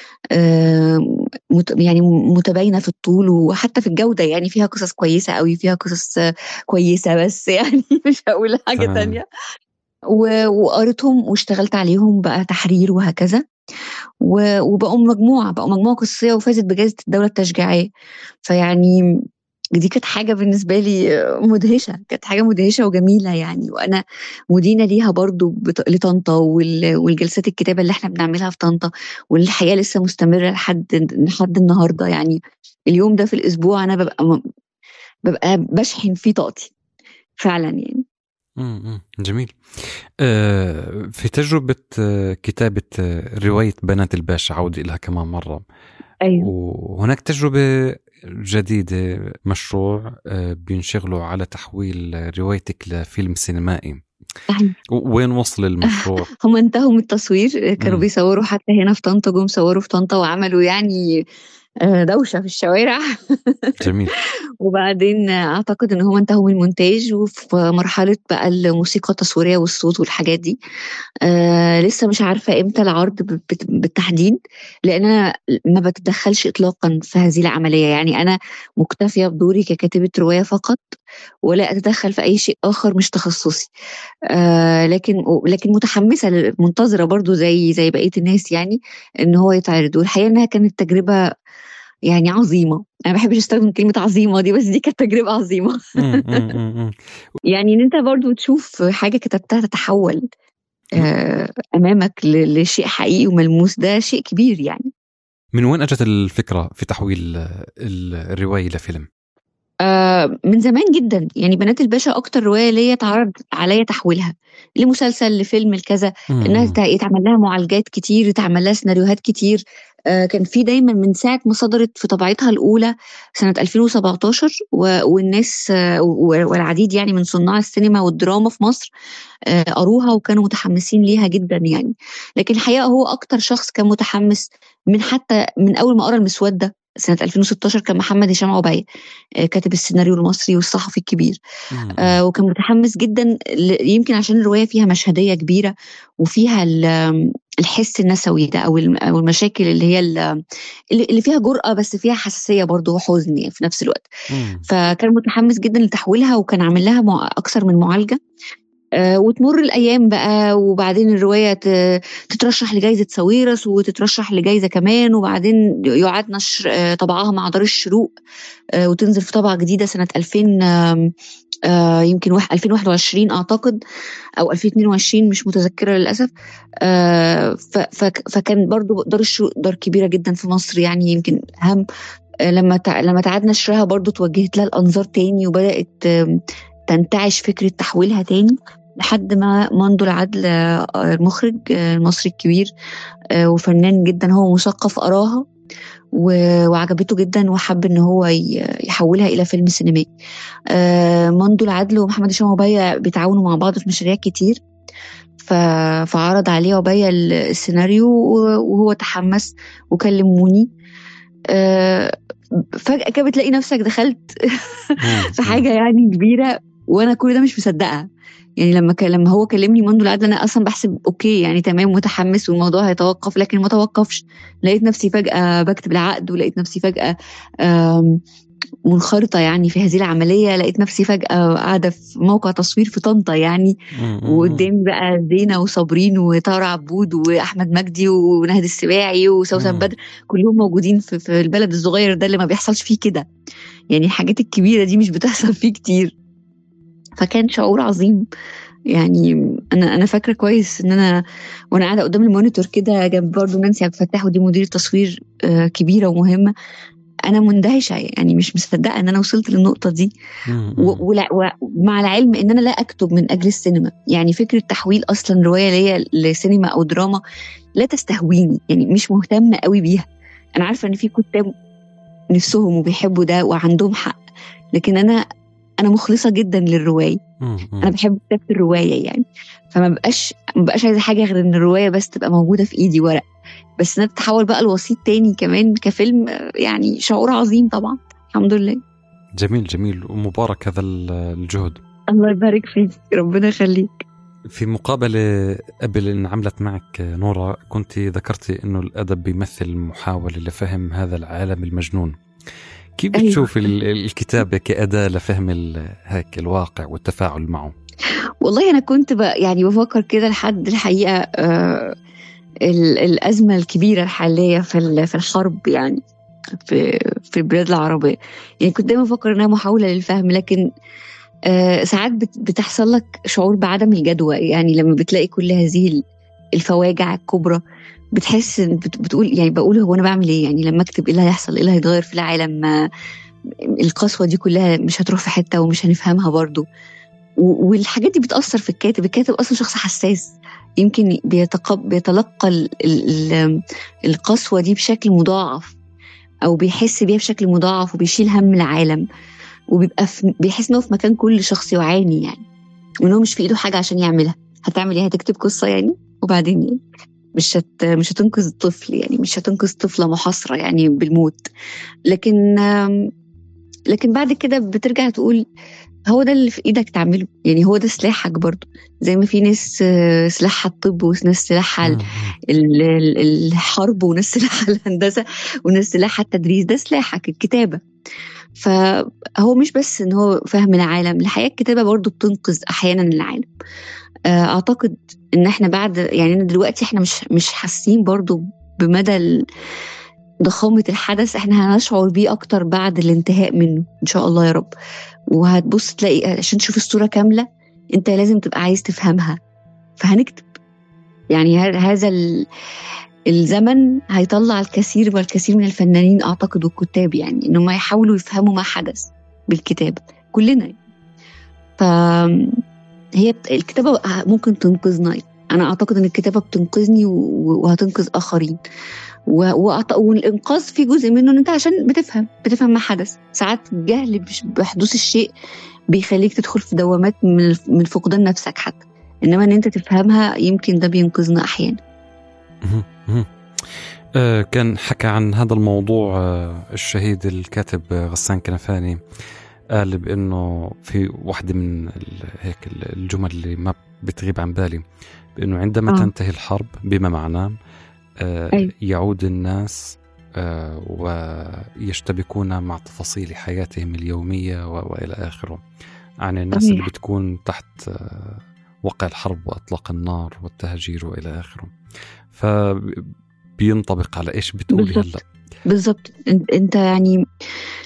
يعني متباينه في الطول وحتى في الجوده يعني فيها قصص كويسه قوي فيها قصص كويسه بس يعني مش هقول حاجه تمام. تانية وقريتهم واشتغلت عليهم بقى تحرير وهكذا وبقوا مجموعه بقوا مجموعه قصصيه وفازت بجائزه الدوله التشجيعيه فيعني دي كانت حاجة بالنسبة لي مدهشة كانت حاجة مدهشة وجميلة يعني وأنا مدينة ليها برضو بط... لطنطا وال... والجلسات الكتابة اللي احنا بنعملها في طنطا والحقيقة لسه مستمرة لحد لحد النهاردة يعني اليوم ده في الأسبوع أنا ببقى ببقى بشحن فيه طاقتي فعلا يعني جميل في تجربة كتابة رواية بنات الباشا عودة لها كمان مرة أيوة. وهناك تجربة جديدة مشروع آه، بينشغلوا على تحويل روايتك لفيلم سينمائي وين وصل المشروع؟ هم انتهوا من التصوير كانوا بيصوروا حتى هنا في طنطا جم صوروا في طنطا وعملوا يعني آه، دوشه في الشوارع جميل وبعدين اعتقد ان هم انتهوا من المونتاج وفي مرحله بقى الموسيقى التصويريه والصوت والحاجات دي آه لسه مش عارفه امتى العرض بالتحديد لان انا ما بتدخلش اطلاقا في هذه العمليه يعني انا مكتفيه بدوري ككاتبه روايه فقط ولا اتدخل في اي شيء اخر مش تخصصي آه لكن لكن متحمسه منتظره برضو زي زي بقيه الناس يعني ان هو يتعرض والحقيقه انها كانت تجربه يعني عظيمه انا ما بحبش استخدم كلمه عظيمه دي بس دي كانت تجربه عظيمه يعني ان انت برضو تشوف حاجه كتبتها تتحول آه، امامك لشيء حقيقي وملموس ده شيء كبير يعني من وين اجت الفكره في تحويل الروايه لفيلم آه من زمان جدا يعني بنات الباشا اكتر روايه ليا اتعرض عليا تحويلها لمسلسل لفيلم لكذا انها يتعمل لها معالجات كتير يتعمل لها سيناريوهات كتير آه، كان في دايما من ساعه ما صدرت في طبيعتها الاولى سنه 2017 والناس آه، والعديد يعني من صناع السينما والدراما في مصر آه، قروها وكانوا متحمسين ليها جدا يعني لكن الحقيقه هو اكتر شخص كان متحمس من حتى من اول ما قرا المسوده سنة 2016 كان محمد هشام عباية كاتب السيناريو المصري والصحفي الكبير آه وكان متحمس جدا يمكن عشان الرواية فيها مشهدية كبيرة وفيها الحس النسوي ده او او المشاكل اللي هي اللي فيها جرأة بس فيها حساسية برضه وحزن يعني في نفس الوقت مم. فكان متحمس جدا لتحويلها وكان عامل لها اكثر من معالجة آه وتمر الايام بقى وبعدين الروايه تترشح لجائزه ساويرس وتترشح لجائزه كمان وبعدين يعاد نشر آه طبعها مع دار الشروق آه وتنزل في طبعه جديده سنه 2000 آه يمكن 2021 اعتقد او 2022 مش متذكره للاسف آه فكان برضو دار الشروق دار كبيره جدا في مصر يعني يمكن اهم آه لما لما تعاد نشرها برضو توجهت لها الانظار تاني وبدات تنتعش فكره تحويلها تاني لحد ما مندو العدل آه، المخرج آه، المصري الكبير آه، وفنان جدا هو مثقف قراها و- وعجبته جدا وحب ان هو ي- يحولها الى فيلم سينمائي آه، مندو العدل ومحمد هشام وبيا بيتعاونوا مع بعض في مشاريع كتير ف... فعرض عليه وبيا ال- السيناريو و- وهو تحمس وكلموني آه، فجأة كده بتلاقي نفسك دخلت في حاجة يعني كبيرة وأنا كل ده مش مصدقة يعني لما ك... لما هو كلمني منذ العدل انا اصلا بحسب اوكي يعني تمام متحمس والموضوع هيتوقف لكن ما توقفش لقيت نفسي فجاه بكتب العقد ولقيت نفسي فجاه آم، منخرطه يعني في هذه العمليه لقيت نفسي فجاه قاعده في موقع تصوير في طنطا يعني وقدامي بقى زينه وصابرين وطارق عبود واحمد مجدي ونهد السباعي وسوسن مم. بدر كلهم موجودين في, في البلد الصغير ده اللي ما بيحصلش فيه كده يعني الحاجات الكبيره دي مش بتحصل فيه كتير فكان شعور عظيم يعني انا انا فاكره كويس ان انا وانا قاعده قدام المونيتور كده جنب برضه نانسي عبد الفتاح ودي مديره تصوير آه، كبيره ومهمه انا مندهشه يعني مش مصدقه ان انا وصلت للنقطه دي و- ولا- ومع العلم ان انا لا اكتب من اجل السينما يعني فكره تحويل اصلا روايه ليا لسينما او دراما لا تستهويني يعني مش مهتمه قوي بيها انا عارفه ان في كتاب نفسهم وبيحبوا ده وعندهم حق لكن انا انا مخلصه جدا للروايه انا بحب كتابه الروايه يعني فما بقاش ما بقاش عايزه حاجه غير ان الروايه بس تبقى موجوده في ايدي ورق بس انها تتحول بقى لوسيط تاني كمان كفيلم آه، يعني شعور عظيم طبعا الحمد لله جميل جميل ومبارك هذا ال- الجهد الله يبارك فيك ربنا يخليك في مقابلة قبل أن عملت معك نورا كنت ذكرتي أنه الأدب بيمثل محاولة لفهم هذا العالم المجنون كيف أيوة. بتشوف ال- الكتابة كأداة لفهم ال- هيك الواقع والتفاعل معه والله انا كنت بقى يعني بفكر كده لحد الحقيقه آه ال- الازمه الكبيره الحاليه في ال- في الحرب يعني في في البلاد العربيه يعني كنت دايما بفكر انها محاوله للفهم لكن آه ساعات بت- بتحصل لك شعور بعدم الجدوى يعني لما بتلاقي كل هذه ال- الفواجع الكبرى بتحس إن بت- بتقول يعني بقول هو انا بعمل ايه يعني لما اكتب ايه اللي هيحصل ايه اللي هيتغير في العالم ما القسوه دي كلها مش هتروح في حته ومش هنفهمها برضو و- والحاجات دي بتأثر في الكاتب الكاتب أصلا شخص حساس يمكن بيتقب بيتلقى ال- ال- ال- القسوة دي بشكل مضاعف أو بيحس بيها بشكل مضاعف وبيشيل هم العالم وبيبقى في بيحس إن هو في مكان كل شخص يعاني يعني وإن هو مش في إيده حاجة عشان يعملها هتعمل إيه هتكتب قصة يعني وبعدين إيه مش هت مش هتنقذ الطفل يعني مش هتنقذ طفلة محاصرة يعني بالموت لكن آم، لكن بعد كده بترجع تقول هو ده اللي في ايدك تعمله يعني هو ده سلاحك برضو زي ما في ناس آه، سلاحها الطب وناس سلاحها ال- ال- ال- الحرب وناس سلاحها الهندسه وناس سلاحها التدريس ده سلاحك الكتابه فهو مش بس ان هو فهم العالم الحقيقه الكتابه برضو بتنقذ احيانا العالم آه، اعتقد ان احنا بعد يعني أنا دلوقتي احنا مش مش حاسين برضو بمدى ال- ضخامه الحدث احنا هنشعر بيه اكتر بعد الانتهاء منه ان شاء الله يا رب وهتبص تلاقي عشان تشوف الصوره كامله انت لازم تبقى عايز تفهمها فهنكتب يعني ه- هذا ال- الزمن هيطلع الكثير والكثير من الفنانين اعتقد والكتاب يعني انهم يحاولوا يفهموا ما حدث بالكتابه كلنا يعني. ف هي بت- الكتابه ممكن تنقذنا انا اعتقد ان الكتابه بتنقذني و- وهتنقذ اخرين و- وأعت- والانقاذ في جزء منه ان انت عشان بتفهم بتفهم ما حدث ساعات الجهل بش- بحدوث الشيء بيخليك تدخل في دوامات من الف- من فقدان نفسك حتى انما ان انت تفهمها يمكن ده بينقذنا احيانا مهم. مهم. آه، كان حكى عن هذا الموضوع آه، الشهيد الكاتب آه، غسان كنفاني قال بانه في واحدة من ال- هيك ال- الجمل اللي ما بتغيب عن بالي بانه عندما آه. تنتهي الحرب بما معناه آه، أيوة. يعود الناس آه، ويشتبكون مع تفاصيل حياتهم اليومية و- والى اخره عن الناس صحيح. اللي بتكون تحت آه، وقع الحرب واطلاق النار والتهجير والى اخره فبينطبق على ايش بتقولي بالضبط. هلا بالظبط انت, انت يعني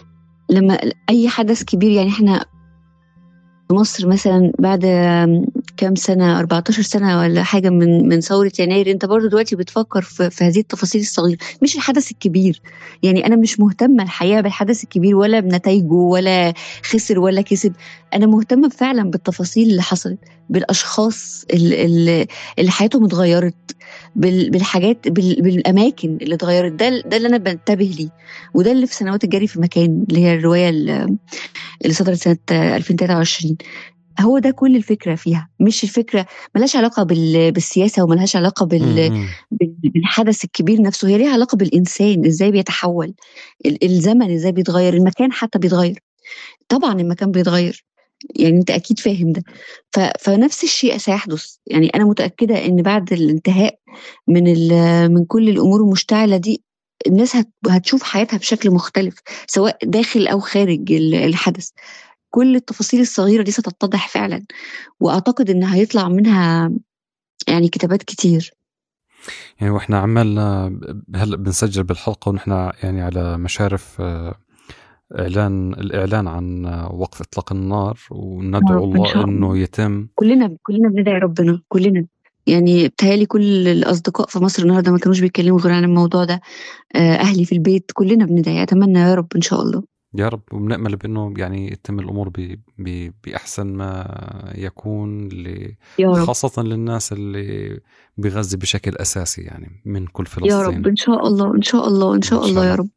لما اي حدث كبير يعني احنا في مصر مثلا بعد كام سنه 14 سنه ولا حاجه من من ثوره يناير انت برضو دلوقتي بتفكر في, في هذه التفاصيل الصغيره مش الحدث الكبير يعني انا مش مهتمه الحقيقه بالحدث الكبير ولا بنتائجه ولا خسر ولا كسب انا مهتمه فعلا بالتفاصيل اللي حصلت بالاشخاص اللي, اللي حياتهم اتغيرت بالحاجات بالاماكن اللي اتغيرت ده ده اللي انا بنتبه ليه وده اللي في سنوات الجري في مكان اللي هي الروايه اللي صدرت سنه 2023 هو ده كل الفكره فيها مش الفكره ملهاش علاقه بالسياسه وملهاش علاقه بال... بالحدث الكبير نفسه هي ليها علاقه بالانسان ازاي بيتحول الزمن ازاي بيتغير المكان حتى بيتغير طبعا المكان بيتغير يعني انت اكيد فاهم ده ف... فنفس الشيء سيحدث يعني انا متاكده ان بعد الانتهاء من ال... من كل الامور المشتعله دي الناس هت... هتشوف حياتها بشكل مختلف سواء داخل او خارج الحدث كل التفاصيل الصغيره دي ستتضح فعلا واعتقد ان هيطلع منها يعني كتابات كتير يعني واحنا عمالنا هلا بنسجل بالحلقه ونحن يعني على مشارف آه، اعلان الاعلان عن وقف اطلاق النار وندعو الله انه يتم كلنا كلنا بندعي ربنا كلنا يعني بتهيألي كل الأصدقاء في مصر النهارده ما كانوش بيتكلموا غير عن الموضوع ده آه، أهلي في البيت كلنا بندعي أتمنى يا رب إن شاء الله يا رب وبنأمل بأنه يعني يتم الأمور ب... ب... بأحسن ما يكون ل... يا رب. خاصة للناس اللي بغزة بشكل أساسي يعني من كل فلسطين يا رب إن شاء الله إن شاء الله إن شاء, إن شاء الله, الله يا رب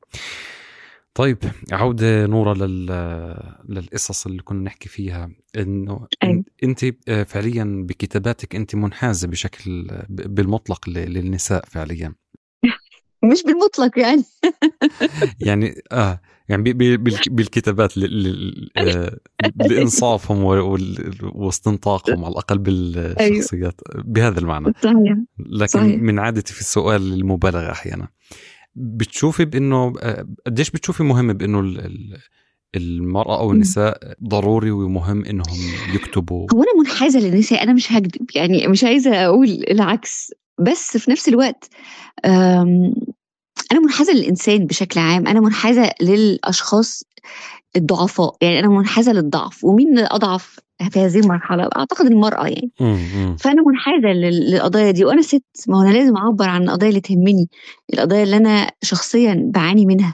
طيب عودة نورة لل... للقصص اللي كنا نحكي فيها انه أي. انت فعليا بكتاباتك انت منحازة بشكل بالمطلق للنساء فعليا مش بالمطلق يعني يعني اه يعني بالكتابات آه، لانصافهم واستنطاقهم على الاقل بالشخصيات أيوه. بهذا المعنى صحيح. لكن صحيح. من عادتي في السؤال المبالغه احيانا بتشوفي بانه آه، قديش بتشوفي مهم بانه المرأة أو النساء ضروري ومهم إنهم يكتبوا هو أنا منحازة للنساء أنا مش هكذب يعني مش عايزة أقول العكس بس في نفس الوقت انا منحازه للانسان بشكل عام انا منحازه للاشخاص الضعفاء يعني انا منحازه للضعف ومين اضعف في هذه المرحله اعتقد المراه يعني فانا منحازه للقضايا دي وانا ست ما هو انا لازم اعبر عن القضايا اللي تهمني القضايا اللي انا شخصيا بعاني منها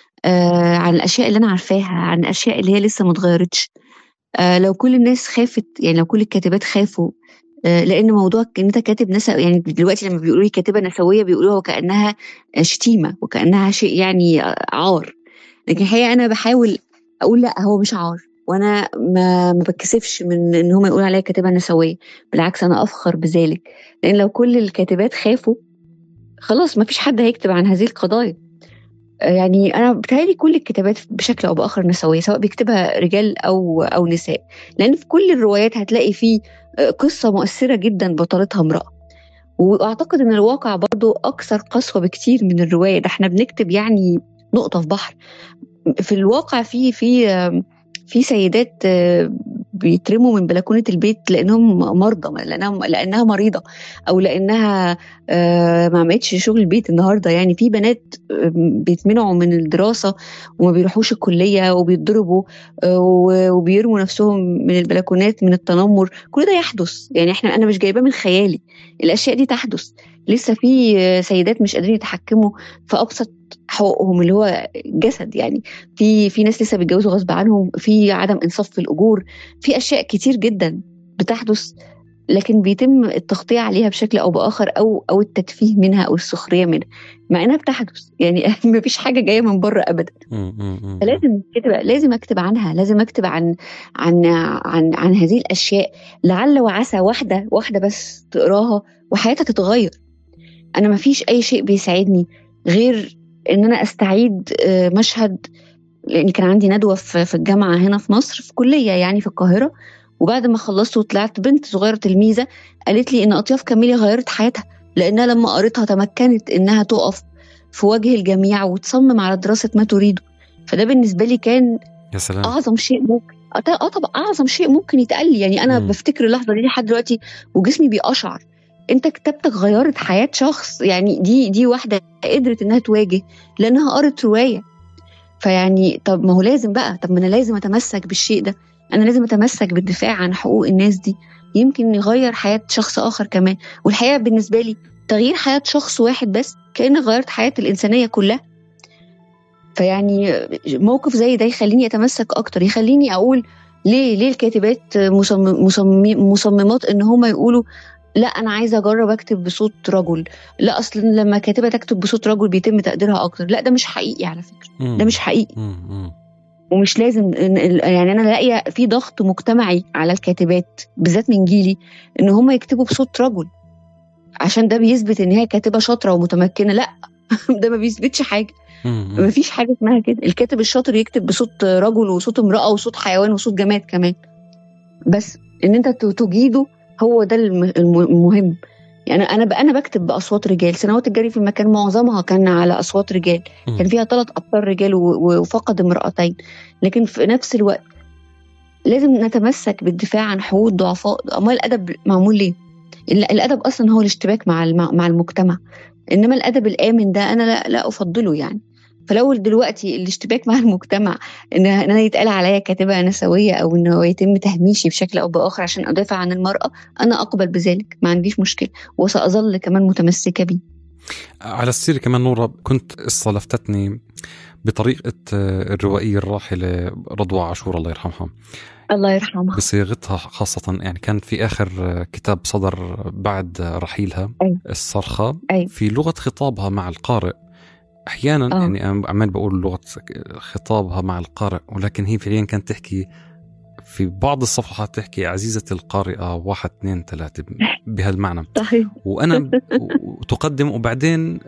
آه عن الاشياء اللي انا عارفاها عن الاشياء اللي هي لسه ما اتغيرتش آه لو كل الناس خافت يعني لو كل الكاتبات خافوا آه، لان موضوع ان انت كاتب نسا يعني دلوقتي لما بيقولوا لي كاتبه نسويه بيقولوها وكانها شتيمه وكانها شيء يعني عار لكن الحقيقه انا بحاول اقول لا هو مش عار وانا ما ما بتكسفش من ان هم يقولوا عليا كاتبه نسويه بالعكس انا افخر بذلك لان لو كل الكاتبات خافوا خلاص ما فيش حد هيكتب عن هذه القضايا آه، يعني انا بتهيألي كل الكتابات بشكل او باخر نسويه سواء بيكتبها رجال او او نساء لان في كل الروايات هتلاقي فيه قصة مؤثرة جدا بطلتها امرأة واعتقد ان الواقع برضو اكثر قسوة بكتير من الرواية ده احنا بنكتب يعني نقطة في بحر في الواقع في في في سيدات آه، بيترموا من بلكونه البيت لانهم مرضى لانها لانها مريضه او لانها آه، ما عملتش شغل البيت النهارده يعني في بنات آه، بيتمنعوا من الدراسه وما بيروحوش الكليه وبيتضربوا وبيرموا نفسهم من البلكونات من التنمر كل ده يحدث يعني احنا انا مش جايباه من خيالي الاشياء دي تحدث لسه في سيدات مش قادرين يتحكموا في ابسط حقوقهم اللي هو جسد يعني في في ناس لسه بيتجوزوا غصب عنهم في عدم انصاف في الاجور في اشياء كتير جدا بتحدث لكن بيتم التغطيه عليها بشكل او باخر او او التتفيه منها او السخريه منها مع انها بتحدث يعني ما فيش حاجه جايه من بره ابدا فلازم كتب لازم اكتب عنها لازم اكتب عن عن عن عن هذه الاشياء لعل وعسى واحده واحده بس تقراها وحياتها تتغير انا ما فيش اي شيء بيساعدني غير ان انا استعيد آه، مشهد لان كان عندي ندوه في الجامعه هنا في مصر في كليه يعني في القاهره وبعد ما خلصت وطلعت بنت صغيره تلميذه قالت لي ان اطياف كاميلي غيرت حياتها لانها لما قريتها تمكنت انها تقف في وجه الجميع وتصمم على دراسه ما تريده فده بالنسبه لي كان يا سلام. اعظم شيء ممكن اه طبعا اعظم شيء ممكن يتقال لي يعني انا م. بفتكر اللحظه دي لحد دلوقتي وجسمي بيقشعر انت كتابتك غيرت حياه شخص يعني دي دي واحده قدرت انها تواجه لانها قرت روايه فيعني طب ما هو لازم بقى طب ما انا لازم اتمسك بالشيء ده انا لازم اتمسك بالدفاع عن حقوق الناس دي يمكن يغير حياه شخص اخر كمان والحقيقه بالنسبه لي تغيير حياه شخص واحد بس كانك غيرت حياه الانسانيه كلها فيعني موقف زي ده يخليني اتمسك اكتر يخليني اقول ليه ليه الكاتبات مصمم مصمم مصممات ان هم يقولوا لا انا عايزه اجرب اكتب بصوت رجل لا اصلا لما كاتبه تكتب بصوت رجل بيتم تقديرها اكتر لا ده مش حقيقي على فكره ده مش حقيقي ومش لازم يعني انا لاقيه في ضغط مجتمعي على الكاتبات بالذات من جيلي ان هم يكتبوا بصوت رجل عشان ده بيثبت ان هي كاتبه شاطره ومتمكنه لا ده ما بيثبتش حاجه ما فيش حاجه اسمها كده الكاتب الشاطر يكتب بصوت رجل وصوت امراه وصوت حيوان وصوت جماد كمان بس ان انت تجيده هو ده المهم يعني انا انا بكتب باصوات رجال سنوات الجري في المكان معظمها كان على اصوات رجال كان فيها ثلاث ابطال رجال وفقد امراتين لكن في نفس الوقت لازم نتمسك بالدفاع عن حقوق الضعفاء امال الادب معمول ليه الادب اصلا هو الاشتباك مع مع المجتمع انما الادب الامن ده انا لا, لا افضله يعني فلو دلوقتي الاشتباك مع المجتمع ان انا يتقال عليا كاتبه نسويه او انه يتم تهميشي بشكل او باخر عشان ادافع عن المراه انا اقبل بذلك ما عنديش مشكله وساظل كمان متمسكه بيه على السيره كمان نوره كنت استلفتتني بطريقه الروائيه الراحله رضوى عاشور الله يرحمها الله يرحمها بصيغتها خاصة يعني كان في آخر كتاب صدر بعد رحيلها أي. الصرخة أي. في لغة خطابها مع القارئ احيانا أوه. يعني انا عمال بقول لغه خطابها مع القارئ ولكن هي فعليا كانت تحكي في بعض الصفحات تحكي عزيزة القارئة واحد اثنين ثلاثة بهالمعنى صحيح وأنا تقدم وبعدين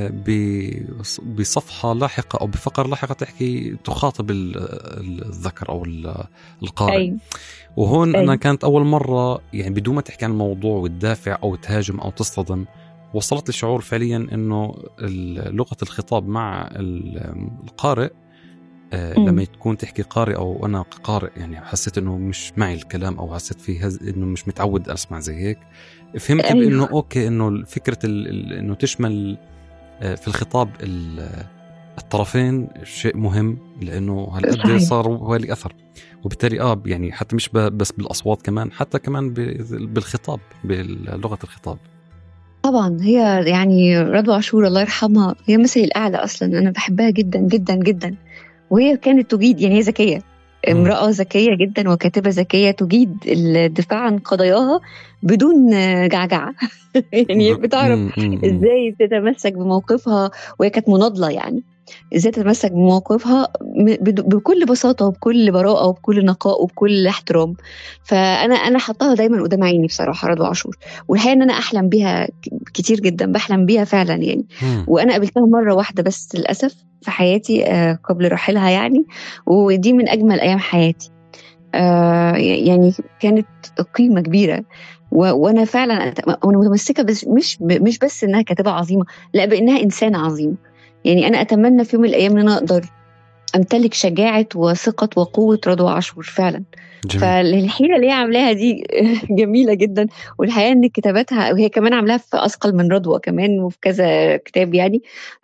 بصفحة لاحقة أو بفقرة لاحقة تحكي تخاطب الذكر أو القارئ أي. وهون أي. أنا كانت أول مرة يعني بدون ما تحكي عن الموضوع وتدافع أو تهاجم أو تصطدم وصلت لي شعور فعليا انه لغه الخطاب مع القارئ آه لما تكون تحكي قارئ او انا قارئ يعني حسيت انه مش معي الكلام او حسيت في هز... انه مش متعود اسمع زي هيك فهمت أيوه. بانه اوكي انه فكره ال... انه تشمل آه في الخطاب الطرفين شيء مهم لانه هالقد صار هو لي اثر وبالتالي اه يعني حتى مش بس بالاصوات كمان حتى كمان بالخطاب بلغه الخطاب طبعا هي يعني رضوى عاشور الله يرحمها هي مثلي الاعلى اصلا انا بحبها جدا جدا جدا وهي كانت تجيد يعني هي ذكيه امرأة ذكية جدا وكاتبة ذكية تجيد الدفاع عن قضاياها بدون جعجعة يعني بتعرف ازاي تتمسك بموقفها وهي كانت مناضلة يعني ازاي تتمسك بموقفها بكل بساطه وبكل براءه وبكل نقاء وبكل احترام فانا انا حطاها دايما قدام عيني بصراحه رضوى عاشور والحقيقه ان انا احلم بيها كتير جدا بحلم بيها فعلا يعني وانا قابلتها مره واحده بس للاسف في حياتي قبل رحيلها يعني ودي من اجمل ايام حياتي يعني كانت قيمه كبيره وانا فعلا انا متمسكه بس مش مش بس انها كاتبه عظيمه لا بانها انسانه عظيمه يعني انا اتمنى في يوم من الايام ان انا اقدر امتلك شجاعه وثقه وقوه رضوى عاشور فعلا جميل. فالحيله اللي هي عاملاها دي جميله جدا والحقيقه ان كتاباتها وهي كمان عاملاها في اثقل من رضوى كمان وفي كذا كتاب يعني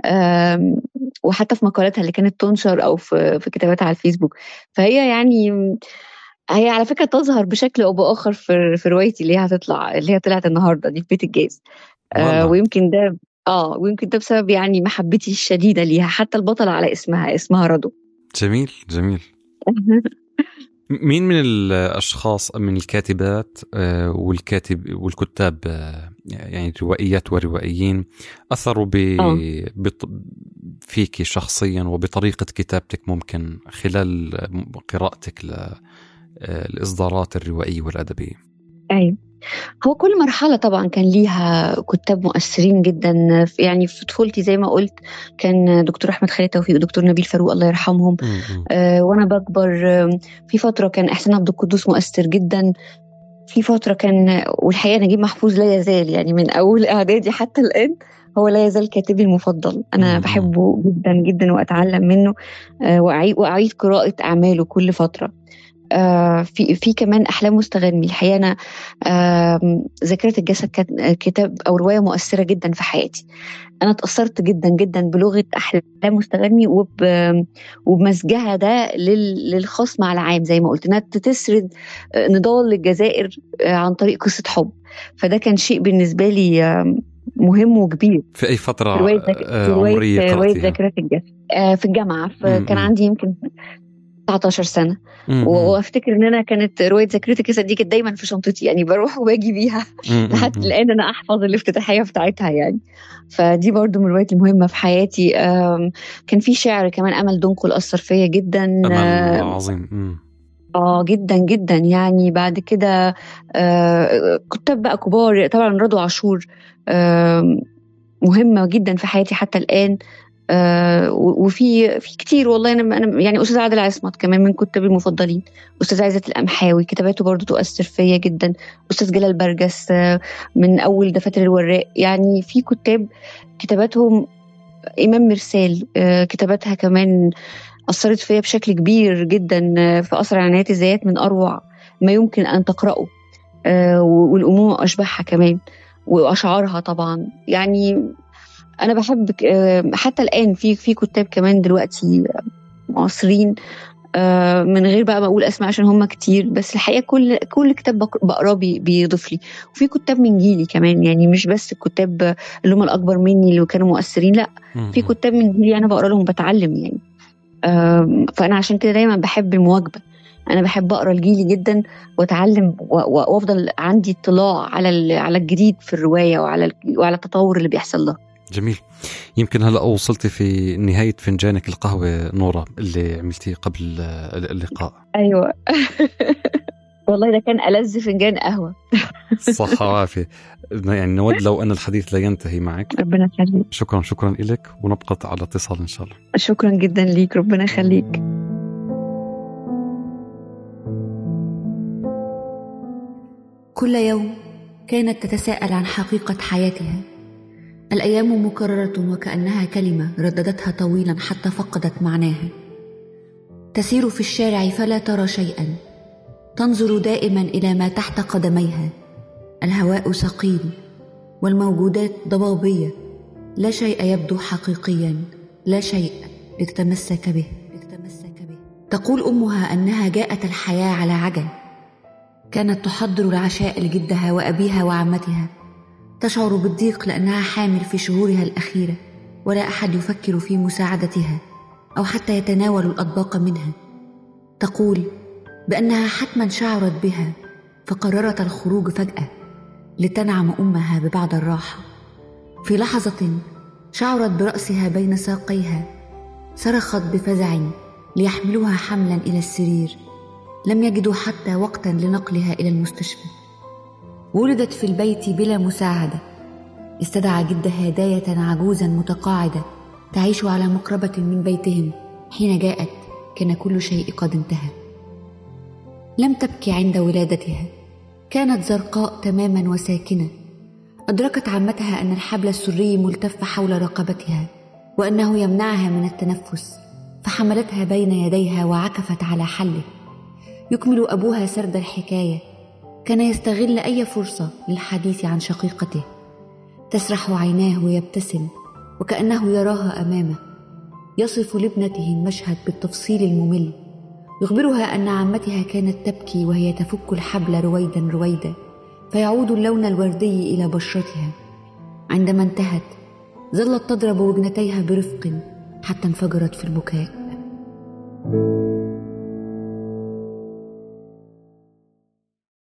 وحتى في مقالاتها اللي كانت تنشر او في في كتاباتها على الفيسبوك فهي يعني هي على فكره تظهر بشكل او باخر في في روايتي اللي هي هتطلع اللي هي طلعت النهارده دي في بيت الجاز آه ويمكن ده اه ويمكن ده بسبب يعني محبتي الشديده ليها حتى البطله على اسمها اسمها رضو جميل جميل مين من الاشخاص من الكاتبات والكاتب والكتاب يعني روائيات وروائيين اثروا ب فيك شخصيا وبطريقه كتابتك ممكن خلال قراءتك للاصدارات الروائيه والادبيه ايوه هو كل مرحلة طبعا كان ليها كتاب مؤثرين جدا يعني في طفولتي زي ما قلت كان دكتور أحمد خالد توفيق ودكتور نبيل فاروق الله يرحمهم آه وأنا بكبر في فترة كان إحسان عبد القدوس مؤثر جدا في فترة كان والحقيقة نجيب محفوظ لا يزال يعني من أول إعدادي حتى الآن هو لا يزال كاتبي المفضل أنا مم. بحبه جدا جدا وأتعلم منه آه وأعيد, وأعيد قراءة أعماله كل فترة آه في في كمان احلام مستغني الحقيقه انا آه ذاكره الجسد كانت كتاب او روايه مؤثره جدا في حياتي انا اتاثرت جدا جدا بلغه احلام مستغني وب وبمزجها ده للخاص مع العام زي ما قلت انها تسرد نضال للجزائر عن طريق قصه حب فده كان شيء بالنسبه لي مهم وكبير في اي فتره في روايه عمريه روايه ذاكره الجسد في الجامعه فكان عندي يمكن 19 سنه وافتكر ان انا كانت روايه ذاكره الجسد دي كانت دايما في شنطتي يعني بروح وباجي بيها لحد الان انا احفظ الافتتاحيه بتاعتها يعني فدي برضو من الروايات المهمه في حياتي كان في شعر كمان امل دنقل اثر فيا جدا امل عظيم اه جدا جدا يعني بعد كده آه كتاب بقى كبار طبعا رضوى عاشور آه مهمه جدا في حياتي حتى الان آه وفي في كتير والله انا انا يعني استاذ عادل عصمت كمان من كتابي المفضلين استاذ عزت القمحاوي كتاباته برضو تؤثر فيا جدا استاذ جلال برجس آه من اول دفاتر الوراق يعني في كتاب كتاباتهم ايمان مرسال آه كتاباتها كمان أثرت فيا بشكل كبير جدا في أسرع عنايات الذات من أروع ما يمكن أن تقرأه والأمومة أشبهها كمان وأشعارها طبعا يعني أنا بحب حتى الآن في في كتاب كمان دلوقتي معاصرين من غير بقى بقول اسماء عشان هم كتير بس الحقيقه كل كل كتاب بقراه بيضيف لي وفي كتاب من جيلي كمان يعني مش بس الكتاب اللي هم الاكبر مني اللي كانوا مؤثرين لا في كتاب من جيلي انا بقرا لهم بتعلم يعني فانا عشان كده دايما بحب المواجبه انا بحب اقرا لجيلي جدا واتعلم وافضل عندي اطلاع على على الجديد في الروايه وعلى وعلى التطور اللي بيحصل لها جميل يمكن هلا وصلتي في نهايه فنجانك القهوه نوره اللي عملتيه قبل اللقاء ايوه والله ده كان ألذ فنجان قهوة صحة وعافية يعني نود لو أن الحديث لا ينتهي معك ربنا يخليك شكرا شكرا لك ونبقى على اتصال إن شاء الله شكرا جدا ليك ربنا يخليك كل يوم كانت تتساءل عن حقيقة حياتها الأيام مكررة وكأنها كلمة رددتها طويلا حتى فقدت معناها تسير في الشارع فلا ترى شيئا تنظر دائما الى ما تحت قدميها الهواء ثقيل والموجودات ضبابيه لا شيء يبدو حقيقيا لا شيء لتتمسك به لتتمسك به تقول امها انها جاءت الحياه على عجل كانت تحضر العشاء لجدها وابيها وعمتها تشعر بالضيق لانها حامل في شهورها الاخيره ولا احد يفكر في مساعدتها او حتى يتناول الاطباق منها تقول بانها حتما شعرت بها فقررت الخروج فجاه لتنعم امها ببعض الراحه في لحظه شعرت براسها بين ساقيها صرخت بفزع ليحملوها حملا الى السرير لم يجدوا حتى وقتا لنقلها الى المستشفى ولدت في البيت بلا مساعده استدعى جدها دايه عجوزا متقاعده تعيش على مقربه من بيتهم حين جاءت كان كل شيء قد انتهى لم تبكي عند ولادتها كانت زرقاء تماما وساكنه ادركت عمتها ان الحبل السري ملتف حول رقبتها وانه يمنعها من التنفس فحملتها بين يديها وعكفت على حله يكمل ابوها سرد الحكايه كان يستغل اي فرصه للحديث عن شقيقته تسرح عيناه ويبتسم وكانه يراها امامه يصف لابنته المشهد بالتفصيل الممل يخبرها ان عمتها كانت تبكي وهي تفك الحبل رويدا رويدا فيعود اللون الوردي الى بشرتها عندما انتهت ظلت تضرب وجنتيها برفق حتى انفجرت في البكاء